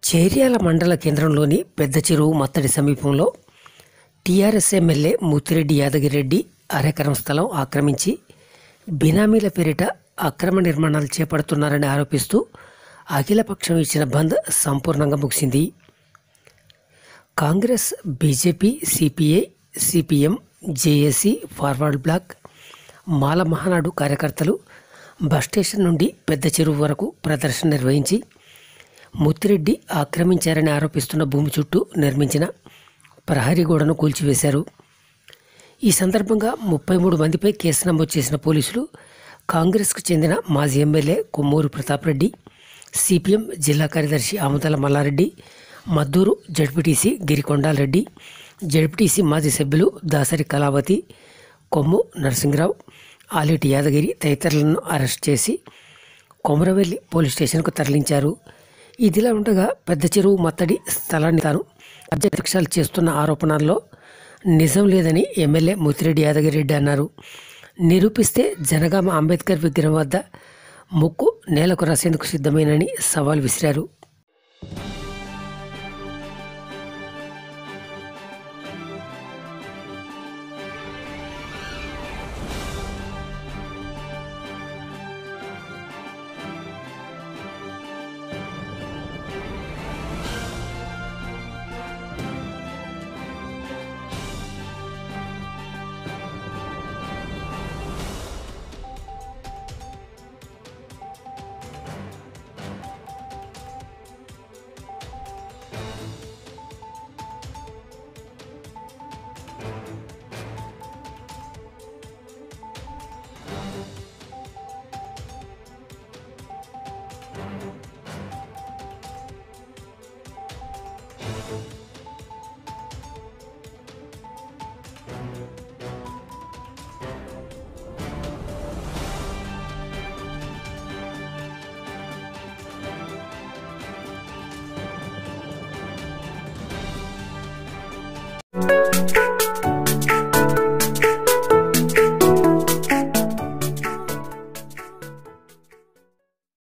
చేర్యాల మండల కేంద్రంలోని పెద్ద చెరువు మత్తడి సమీపంలో టీఆర్ఎస్ ఎమ్మెల్యే ముత్తిరెడ్డి యాదగిరెడ్డి అరెకరం స్థలం ఆక్రమించి బినామీల పేరిట అక్రమ నిర్మాణాలు చేపడుతున్నారని ఆరోపిస్తూ అఖిలపక్షం ఇచ్చిన బంద్ సంపూర్ణంగా ముగిసింది Congress BJP CPI CPM JAC forward bloc Mala Mahanadu కార్యకర్తలు బస్ స్టేషన్ నుండి పెద్ద చెరువు వరకు ప్రదర్శన నిర్వహించి ముత్తిరెడ్డి ఆక్రమించారని ఆరోపిస్తున్న భూమి చుట్టూ నిర్మించిన ప్రహరీ గోడను కూల్చివేశారు ఈ సందర్భంగా ముప్పై మూడు మందిపై కేసు నమోదు చేసిన పోలీసులు కాంగ్రెస్కు చెందిన మాజీ ఎమ్మెల్యే కొమ్మూరు ప్రతాప్ రెడ్డి సిపిఎం జిల్లా కార్యదర్శి ఆముదల మల్లారెడ్డి మద్దూరు జడ్పీటీసీ గిరికొండాలరెడ్డి జడ్పీటీసీ మాజీ సభ్యులు దాసరి కళావతి కొమ్ము నరసింహరావు ఆలేటి యాదగిరి తదితరులను అరెస్ట్ చేసి కొమరవెల్లి పోలీస్ స్టేషన్కు తరలించారు ఇదిలా ఉండగా పెద్ద చెరువు మత్తడి స్థలాన్ని తాను అధ్యక్షాలు చేస్తున్న ఆరోపణల్లో నిజం లేదని ఎమ్మెల్యే ముత్తిరెడ్డి యాదగిరెడ్డి అన్నారు నిరూపిస్తే జనగామ అంబేద్కర్ విగ్రహం వద్ద ముక్కు నేలకు రాసేందుకు సిద్ధమేనని సవాల్ విసిరారు